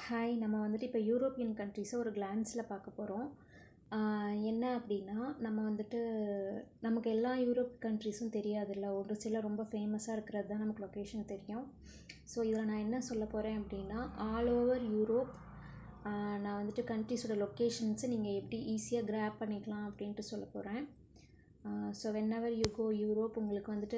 hi நம்ம வந்துட்டு இப்போ யூரோப்பியன் கண்ட்ரீஸை ஒரு கிளான்ஸில் பார்க்க போகிறோம் என்ன அப்படின்னா நம்ம வந்துட்டு நமக்கு எல்லா யூரோப் கண்ட்ரீஸும் தெரியாதுல்ல ஒரு சில ரொம்ப ஃபேமஸாக இருக்கிறது தான் நமக்கு லொக்கேஷன் தெரியும் ஸோ இதில் நான் என்ன சொல்ல போகிறேன் அப்படின்னா ஆல் ஓவர் யூரோப் நான் வந்துட்டு கண்ட்ரீஸோட லொக்கேஷன்ஸை நீங்கள் எப்படி ஈஸியாக கிராப் பண்ணிக்கலாம் அப்படின்ட்டு சொல்ல போகிறேன் so whenever you go Europe உங்களுக்கு வந்துட்டு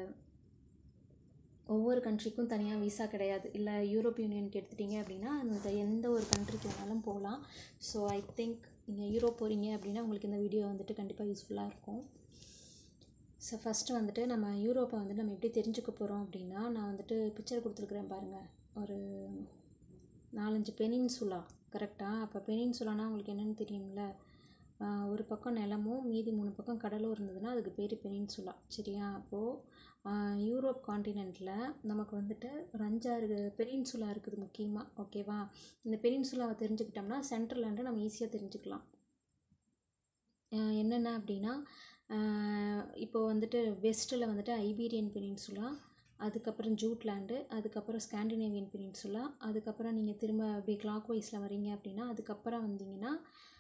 ஒவ்வொரு கண்ட்ரிக்கும் தனியாக விசா கிடையாது இல்லை யூரோப் யூனியனுக்கு எடுத்துட்டிங்க அப்படின்னா அந்த எந்த ஒரு கண்ட்ரிக்கு வேணாலும் போகலாம் ஸோ ஐ திங்க் நீங்கள் யூரோப் போகிறீங்க அப்படின்னா உங்களுக்கு இந்த வீடியோ வந்துட்டு கண்டிப்பாக யூஸ்ஃபுல்லாக இருக்கும் ஸோ ஃபஸ்ட்டு வந்துட்டு நம்ம யூரோப்பை வந்து நம்ம எப்படி தெரிஞ்சுக்க போகிறோம் அப்படின்னா நான் வந்துட்டு பிக்சர் கொடுத்துருக்குறேன் பாருங்கள் ஒரு நாலஞ்சு பெனின்சுலா கரெக்டாக அப்போ பெனின்சுலானா உங்களுக்கு என்னென்னு தெரியும்ல ஒரு பக்கம் நிலமும் மீதி மூணு பக்கம் கடலும் இருந்ததுன்னா அதுக்கு பேர் பெனின்சுலா சரியா அப்போது யூரோப் காண்டினெண்ட்டில் நமக்கு வந்துட்டு ஒரு அஞ்சாறு பெனின்சுலா இருக்குது முக்கியமாக ஓகேவா இந்த பெனின்சுலாவை தெரிஞ்சுக்கிட்டோம்னா சென்ட்ரலாண்டு நம்ம ஈஸியாக தெரிஞ்சுக்கலாம் என்னென்ன அப்படின்னா இப்போது வந்துட்டு வெஸ்ட்டில் வந்துட்டு ஐபீரியன் பெனின்சுலா அதுக்கப்புறம் ஜூட்லாண்டு அதுக்கப்புறம் ஸ்காண்டினேவியன் பெனின்சுலா அதுக்கப்புறம் நீங்கள் திரும்ப அப்படி கிளாக் வைஸில் வரீங்க அப்படின்னா அதுக்கப்புறம் வந்தீங்கன்னா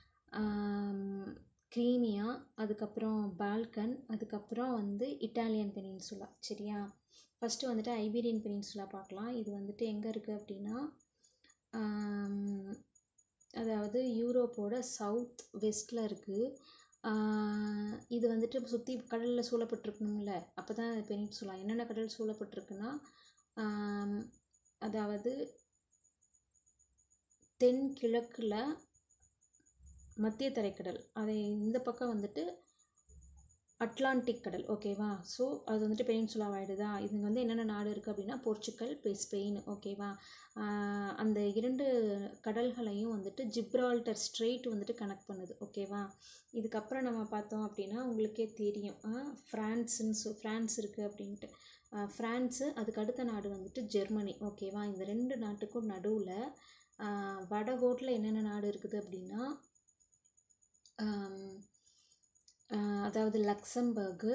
க்ரீமியா அதுக்கப்புறம் பால்கன் அதுக்கப்புறம் வந்து இட்டாலியன் பெனின்சுலா சரியா ஃபஸ்ட்டு வந்துட்டு ஐபீரியன் பெனின்சுலா பார்க்கலாம் இது வந்துட்டு எங்கே இருக்குது அப்படின்னா அதாவது யூரோப்போட சவுத் வெஸ்ட்டில் இருக்குது இது வந்துட்டு சுற்றி கடலில் சூழப்பட்டிருக்கணும்ல அப்போ தான் பெனின்சுலா என்னென்ன கடல் சூழப்பட்டிருக்குன்னா அதாவது தென் கிழக்கில் மத்திய தரைக்கடல் அதை இந்த பக்கம் வந்துட்டு அட்லாண்டிக் கடல் ஓகேவா ஸோ அது வந்துட்டு பெனின்சுலா ஆகிடுதா இது வந்து என்னென்ன நாடு இருக்குது அப்படின்னா போர்ச்சுக்கல் ஸ்பெயின் ஓகேவா அந்த இரண்டு கடல்களையும் வந்துட்டு ஜிப்ரால்டர் ஸ்ட்ரெயிட் வந்துட்டு கனெக்ட் பண்ணுது ஓகேவா இதுக்கப்புறம் நம்ம பார்த்தோம் அப்படின்னா உங்களுக்கே தெரியும் ஃப்ரான்ஸுன்னு சொ ஃப்ரான்ஸ் இருக்குது அப்படின்ட்டு ஃப்ரான்ஸு அதுக்கு அடுத்த நாடு வந்துட்டு ஜெர்மனி ஓகேவா இந்த ரெண்டு நாட்டுக்கும் நடுவில் வடகோட்டில் என்னென்ன நாடு இருக்குது அப்படின்னா அதாவது லக்சம்பர்கு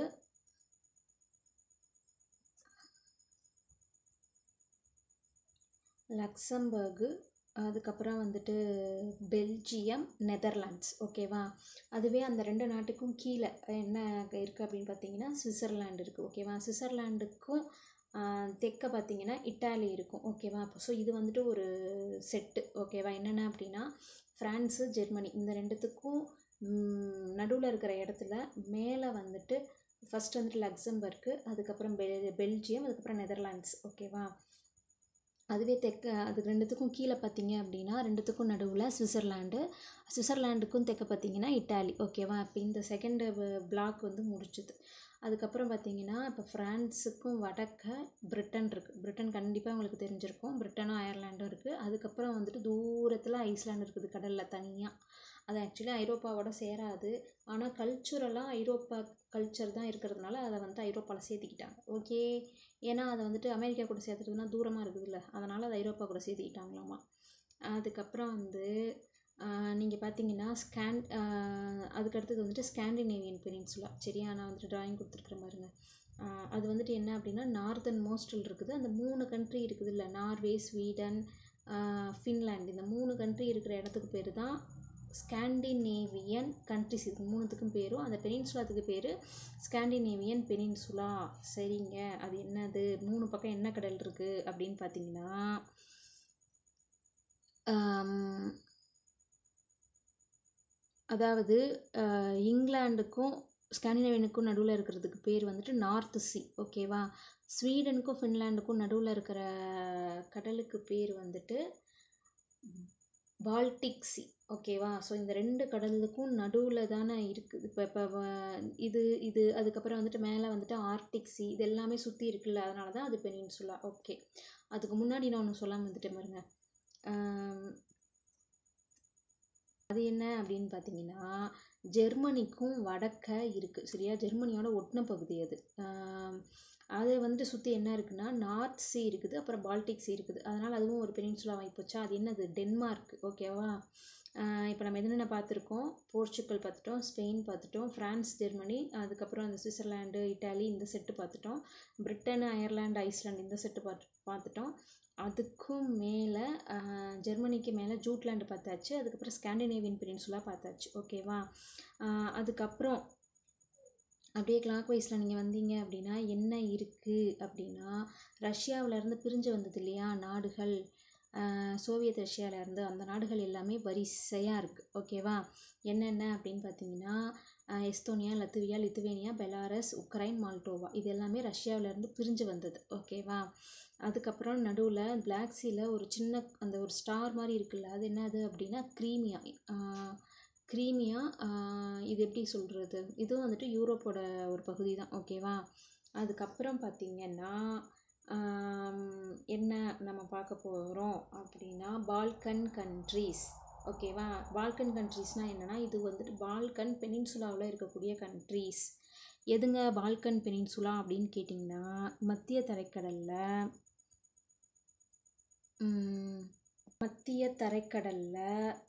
லக்சம்பர்கு அதுக்கப்புறம் வந்துட்டு பெல்ஜியம் நெதர்லாண்ட்ஸ் ஓகேவா அதுவே அந்த ரெண்டு நாட்டுக்கும் கீழே என்ன இருக்குது அப்படின்னு பார்த்தீங்கன்னா சுவிட்சர்லாண்டு இருக்குது ஓகேவா சுவிட்சர்லாண்டுக்கும் தெற்க பார்த்தீங்கன்னா இட்டாலி இருக்கும் ஓகேவா அப்போ ஸோ இது வந்துட்டு ஒரு செட்டு ஓகேவா என்னென்ன அப்படின்னா ஃப்ரான்ஸு ஜெர்மனி இந்த ரெண்டுத்துக்கும் நடுவில் இருக்கிற இடத்துல மேலே வந்துட்டு ஃபஸ்ட் வந்துட்டு லக்சம்பர்க்கு அதுக்கப்புறம் பெல் பெல்ஜியம் அதுக்கப்புறம் நெதர்லாண்ட்ஸ் ஓகேவா அதுவே தெற்க அது ரெண்டுத்துக்கும் கீழே பார்த்தீங்க அப்படின்னா ரெண்டுத்துக்கும் நடுவில் சுவிட்சர்லாண்டு சுவிட்சர்லாண்டுக்கும் தெற்க பார்த்தீங்கன்னா இட்டாலி ஓகேவா இப்போ இந்த செகண்ட் பிளாக் வந்து முடிச்சுது அதுக்கப்புறம் பார்த்தீங்கன்னா இப்போ ஃப்ரான்ஸுக்கும் வடக்க பிரிட்டன் இருக்குது பிரிட்டன் கண்டிப்பாக உங்களுக்கு தெரிஞ்சிருக்கும் பிரிட்டனும் அயர்லாண்டும் இருக்குது அதுக்கப்புறம் வந்துட்டு தூரத்தில் ஐஸ்லாண்டு இருக்குது கடலில் தனியாக அது ஆக்சுவலி ஐரோப்பாவோட சேராது ஆனால் கல்ச்சுரலாக ஐரோப்பா கல்ச்சர் தான் இருக்கிறதுனால அதை வந்து ஐரோப்பாவில் சேர்த்திக்கிட்டாங்க ஓகே ஏன்னா அதை வந்துட்டு அமெரிக்கா கூட சேர்த்துறதுனா தூரமாக இருக்குதுல்ல அதனால் அதை ஐரோப்பா கூட சேர்த்திக்கிட்டாங்களாமா அதுக்கப்புறம் வந்து நீங்கள் பார்த்தீங்கன்னா ஸ்கேன் அதுக்கடுத்தது வந்துட்டு ஸ்காண்டினேவியன் பெனின்சுலா சரியா நான் வந்துட்டு ட்ராயிங் கொடுத்துருக்குறேன் பாருங்கள் அது வந்துட்டு என்ன அப்படின்னா நார்தன் மோஸ்டில் இருக்குது அந்த மூணு கண்ட்ரி இருக்குது இல்லை நார்வே ஸ்வீடன் ஃபின்லாண்ட் இந்த மூணு கண்ட்ரி இருக்கிற இடத்துக்கு பேர் தான் ஸ்காண்டினேவியன் கண்ட்ரிஸ் இது மூணுத்துக்கும் பேரும் அந்த பெனின்சுலாத்துக்கு பேர் ஸ்காண்டினேவியன் பெனின்சுலா சரிங்க அது என்னது மூணு பக்கம் என்ன கடல் இருக்குது அப்படின்னு பார்த்தீங்கன்னா அதாவது இங்கிலாண்டுக்கும் ஸ்காண்டினேவியனுக்கும் நடுவில் இருக்கிறதுக்கு பேர் வந்துட்டு நார்த் சி ஓகேவா ஸ்வீடனுக்கும் ஃபின்லாண்டுக்கும் நடுவில் இருக்கிற கடலுக்கு பேர் வந்துட்டு பால்டிக் சி ஓகேவா ஸோ இந்த ரெண்டு கடலுக்கும் நடுவில் தானே இருக்குது இப்போ இப்போ இது இது அதுக்கப்புறம் வந்துட்டு மேலே வந்துட்டு ஆர்டிக் சி இது எல்லாமே சுற்றி இருக்குல்ல அதனால தான் அது பெனின்சுலா ஓகே அதுக்கு முன்னாடி நான் ஒன்று சொல்லாமல் வந்துட்டேன் பாருங்க அது என்ன அப்படின்னு பார்த்தீங்கன்னா ஜெர்மனிக்கும் வடக்க இருக்குது சரியா ஜெர்மனியோட ஒட்டின பகுதி அது அது வந்துட்டு சுற்றி என்ன இருக்குன்னா நார்த் சி இருக்குது அப்புறம் பால்டிக் சி இருக்குது அதனால் அதுவும் ஒரு பெனின்சுலா வாய்ப்போச்சா அது என்னது டென்மார்க் ஓகேவா இப்போ நம்ம என்னென்ன பார்த்துருக்கோம் போர்ச்சுக்கல் பார்த்துட்டோம் ஸ்பெயின் பார்த்துட்டோம் ஃப்ரான்ஸ் ஜெர்மனி அதுக்கப்புறம் அந்த சுவிட்சர்லாண்டு இட்டாலி இந்த செட்டு பார்த்துட்டோம் பிரிட்டன் அயர்லாந்து ஐஸ்லாந்து இந்த செட்டு பார்த்து பார்த்துட்டோம் அதுக்கும் மேலே ஜெர்மனிக்கு மேலே ஜூட்லாண்டு பார்த்தாச்சு அதுக்கப்புறம் ஸ்காண்டினேவியன் பெனின்சுலா பார்த்தாச்சு ஓகேவா ஆஹ் அதுக்கப்புறம் அப்படியே கிளாக் வைஸில் நீங்கள் வந்தீங்க அப்படின்னா என்ன இருக்குது அப்படின்னா ரஷ்யாவிலேருந்து பிரிஞ்சு வந்தது இல்லையா நாடுகள் ஆஹ் சோவியத் ரஷ்யாவிலேருந்து அந்த நாடுகள் எல்லாமே வரிசையாக இருக்குது ஓகேவா என்னென்ன அப்படின்னு பார்த்தீங்கன்னா ஆஹ் Estonia Latvia Lithuania Belarus Ukraine Moldova இது எல்லாமே ரஷ்யாவிலேருந்து பிரிஞ்சு வந்தது ஓகேவா அதுக்கப்புறம் நடுவில் பிளாக் சீல ஒரு சின்ன அந்த ஒரு ஸ்டார் மாதிரி இருக்குல்ல அது என்னது அப்படின்னா க்ரீமியா க்ரீமியா இது எப்படி சொல்கிறது இதுவும் வந்துட்டு யூரோப்போட ஒரு பகுதி தான் ஓகேவா அதுக்கப்புறம் பார்த்திங்கன்னா ஆம், என்ன நம்ம பார்க்க போகிறோம் அப்படின்னா பால்கன் கண்ட்ரீஸ் ஓகேவா பால்கன் கண்ட்ரீஸ்னால் என்னென்னா இது வந்துட்டு பால்கன் பெனின்சுலாவில் இருக்கக்கூடிய கண்ட்ரீஸ் எதுங்க பால்கன் பெனின்சுலா அப்படின்னு கேட்டிங்கன்னா மத்திய தரைக்கடலில் ம், மத்திய தரைக்கடலில்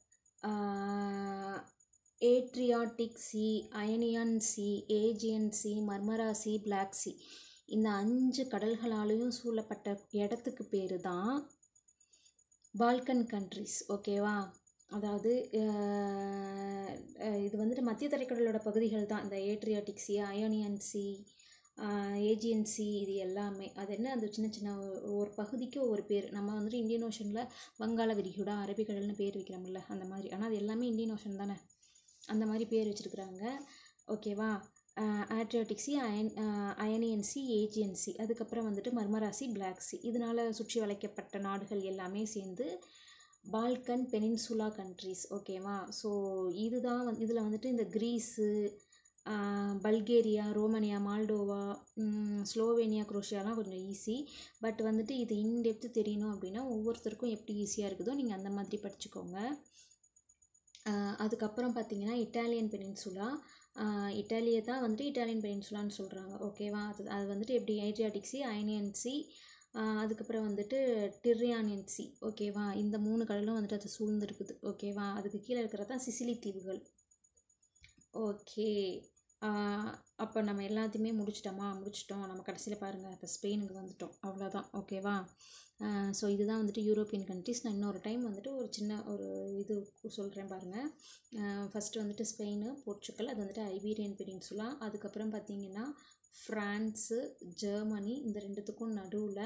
Adriatic sea Ionian sea Aegean sea Marmara sea black sea இந்த அஞ்சு கடல்களாலேயும் சூழப்பட்ட இடத்துக்கு பேர் தான் பால்கன் கண்ட்ரிஸ் ஓகேவா அதாவது அஹ், அஹ், இது வந்துட்டு மத்திய தரைக்கடலோட பகுதிகள் தான் இந்த Adriatic sea Ionian sea Aegean sea இது எல்லாமே அது என்ன அந்த சின்ன சின்ன ஒ- ஒரு பகுதிக்கு ஒவ்வொரு பேர் நம்ம வந்துட்டு இந்தியன் ஓஷனில் வங்காள விரிகுடா அரபிக்கடல்னு பேர் வைக்கிறோம்ல அந்த மாதிரி ஆனால் அது எல்லாமே இந்தியன் ஓஷன் தானே அந்த மாதிரி பேர் வச்சுருக்குறாங்க ஓகேவா ஆட்ரியாட்டிக் சி அயன் அயனியன் சி ஏஜியன் சி அதுக்கப்புறம் வந்துட்டு மர்மராசி பிளாக் சி இதனால் சுற்றி வளைக்கப்பட்ட நாடுகள் எல்லாமே சேர்ந்து பால்கன் பெனின்சுலா கண்ட்ரீஸ் ஓகேவா ஸோ இதுதான் வந்து இதில் வந்துட்டு இந்த கிரீஸு பல்கேரியா ரோமானியா மால்டோவா ம், ஸ்லோவேனியா குரோஷியாலாம் கொஞ்சம் ஈஸி பட் வந்துட்டு இது இன்டெப்த்து தெரியணும் அப்படின்னா ஒவ்வொருத்தருக்கும் எப்படி ஈஸியாக இருக்குதோ நீங்கள் அந்த மாதிரி படிச்சுக்கோங்க ஆஹ் அதுக்கப்புறம் பார்த்தீங்கன்னா இட்டாலியன் பெனின்சுலா இட்டாலியை தான் வந்துட்டு இட்டாலியன் பெனின்சுலான்னு சொல்கிறாங்க ஓகேவா அது அது வந்துட்டு எப்படி ஏட்ரியாட்டிக் சி அயனியன் சி அதுக்கப்புறம் வந்துட்டு டிர்ரியானியன் சி ஓகேவா இந்த மூணு கடலும் வந்துட்டு அது சூழ்ந்துருக்குது ஓகேவா அதுக்கு கீழே இருக்கிறது தான் சிசிலி தீவுகள் ஓகே அப்போ நம்ம எல்லாத்தையுமே முடிச்சிட்டோமா முடிச்சிட்டோம் நம்ம கடைசியில் பாருங்கள் இப்போ ஸ்பெயினுக்கு வந்துட்டோம் அவ்வளோதான் ஓகேவா ஸோ இதுதான் வந்துட்டு யூரோப்பியன் கண்ட்ரிஸ் நான் இன்னொரு டைம் வந்துட்டு ஒரு சின்ன ஒரு இது சொல்கிறேன் பாருங்கள் ஃபஸ்ட்டு வந்துட்டு ஸ்பெயின் போர்ச்சுக்கல் அது வந்துட்டு ஐபீரியன் பெனின்சுலா அதுக்கப்புறம் பார்த்தீங்கன்னா ஃப்ரான்ஸு ஜெர்மனி இந்த ரெண்டுத்துக்கும் நடுவில்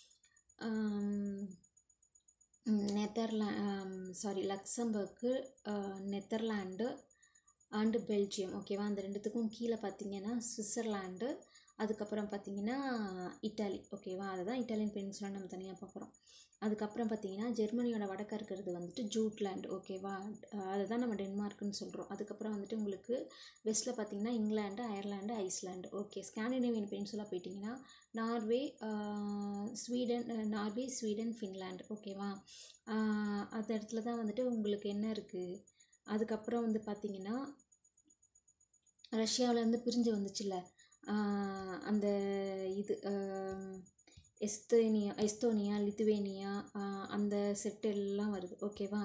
நெதர்லா sorry Luxembourg Netherland and Belgium ஓகேவா அந்த ரெண்டுத்துக்கும் கீழே பார்த்தீங்கன்னா சுவிட்சர்லாண்டு அதுக்கப்புறம் பார்த்தீங்கன்னா இட்டாலி ஓகேவா அதுதான் இட்டாலியன் பெனின்சுலான்னு நம்ம தனியாக பார்க்குறோம் அதுக்கப்புறம் பார்த்தீங்கன்னா ஜெர்மனியோட வடக்க இருக்கிறது வந்துட்டு ஜூட்லாண்ட் ஓகேவா அதை தான் நம்ம டென்மார்க்குன்னு சொல்கிறோம் அதுக்கப்புறம் வந்துட்டு உங்களுக்கு வெஸ்ட்டில் பார்த்தீங்கன்னா England Ireland Iceland okay Scandinavian peninsula போயிட்டிங்கன்னா Norway ah, Sweden ah, Norway Sweden Finland ஓகேவா ஆஹ், அந்த இடத்துல தான் வந்துட்டு உங்களுக்கு என்ன இருக்குது அதுக்கப்புறம் வந்து பார்த்தீங்கன்னா ரஷ்யாவிலேருந்து பிரிஞ்சு வந்துச்சுல்ல ஆஹ் அந்த இது ஆஹ் எஸ்தோனியா எஸ்தோனியா லித்துவேனியா ஆஹ் அந்த செட்டு எல்லாம் வருது ஓகேவா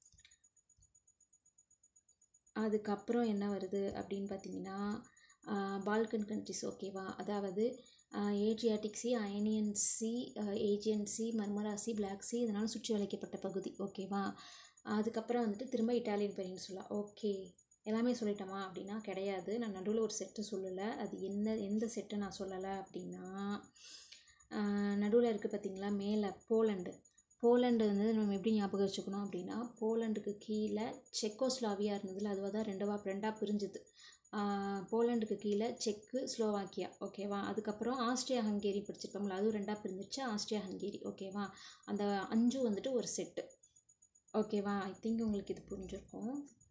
அதுக்கப்புறம் என்ன வருது அப்படின்னு பார்த்தீங்கன்னா பால்கன் கண்ட்ரிஸ் ஓகேவா அதாவது Adriatic sea Ionian sea Aegean sea Marmara sea black sea இதனால் சுற்றி வளைக்கப்பட்ட பகுதி ஓகேவா அதுக்கப்புறம் வந்துட்டு திரும்ப இட்டாலியன் பெனின்சுலா ஓகே எல்லாமே சொல்லிட்டோமா அப்படின்னா கிடையாது நான் நடுவில் ஒரு செட்டு சொல்லலை அது என்ன எந்த செட்டு நான் சொல்லலை அப்படின்னா நடுவில் இருக்குது பார்த்தீங்களா மேலே போலண்டு போலண்டு வந்து நம்ம எப்படி ஞாபகம் வச்சுக்கணும் அப்படின்னா போலண்டுக்கு கீழே செக்கோஸ்லாவியா இருந்ததுல அதுவாக தான் ரெண்டவா ரெண்டாக பிரிஞ்சுது ஆஹ் போலண்டுக்கு கீழே செக்கு ஸ்லோவாக்கியா ஓகேவா அதுக்கப்புறம் ஆஸ்ட்ரியா ஹங்கேரி படிச்சிருப்போம்ல அதுவும் ரெண்டாக பிரிஞ்சிருச்சு ஆஸ்ட்ரியா ஹங்கேரி ஓகேவா அந்த அஞ்சும் வந்துட்டு ஒரு செட்டு ஓகேவா ஐ திங்க் உங்களுக்கு இது புரிஞ்சிருக்கும்